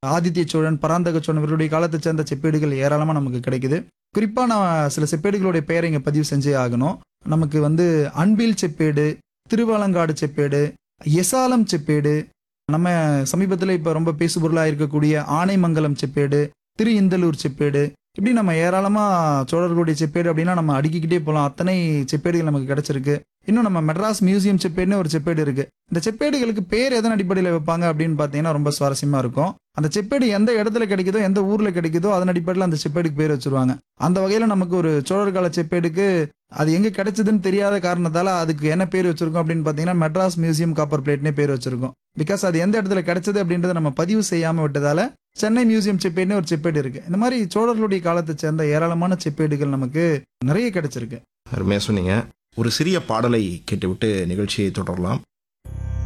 ஆதித்ய சோழன் பராந்தக சோழன் இவருடைய காலத்தை சேர்ந்த செப்பேடுகள் ஏராளமாக நமக்கு கிடைக்குது குறிப்பாக நான் சில செப்பேடுகளுடைய பெயரை இங்கே பதிவு செஞ்சே ஆகணும் நமக்கு வந்து அன்பில் செப்பேடு திருவாலங்காடு செப்பேடு எசாலம் செப்பேடு நம்ம சமீபத்தில் இப்போ ரொம்ப பேசுபொருளாக இருக்கக்கூடிய ஆனைமங்கலம் செப்பேடு திரு இந்தலூர் செப்பேடு இப்படி நம்ம ஏராளமாக சோழர்களுடைய செப்பேடு அப்படின்னா நம்ம அடுக்கிக்கிட்டே போகலாம் அத்தனை செப்பேடுகள் நமக்கு கிடைச்சிருக்கு இன்னும் நம்ம மெட்ராஸ் மியூசியம் செப்பேடுன்னு ஒரு செப்பேடு இருக்கு இந்த செப்பேடுகளுக்கு பேர் எதன் அடிப்படையில் வைப்பாங்க அப்படின்னு பார்த்தீங்கன்னா ரொம்ப சுவாரஸ்யமா இருக்கும் அந்த செப்பேடு எந்த இடத்துல கிடைக்குதோ எந்த ஊர்ல கிடைக்குதோ அதன் அடிப்படையில் அந்த செப்பேடுக்கு பேர் வச்சிருவாங்க அந்த வகையில நமக்கு ஒரு சோழர் கால செப்பேடுக்கு அது எங்க கிடைச்சதுன்னு தெரியாத காரணத்தால அதுக்கு என்ன பேர் வச்சிருக்கோம் அப்படின்னு பார்த்தீங்கன்னா மெட்ராஸ் மியூசியம் காப்பர் பிளேட்னே பேர் வச்சிருக்கோம் பிகாஸ் அது எந்த இடத்துல கிடைச்சது அப்படின்றத நம்ம பதிவு செய்யாம விட்டதால சென்னை மியூசியம் செப்பேடுன்னு ஒரு செப்பேடு இருக்கு இந்த மாதிரி சோழர்களுடைய காலத்தை சேர்ந்த ஏராளமான செப்பேடுகள் நமக்கு நிறைய கிடைச்சிருக்கு அருமையாக சொன்னீங்க ஒரு சிறிய பாடலை கேட்டுவிட்டு நிகழ்ச்சியை தொடரலாம்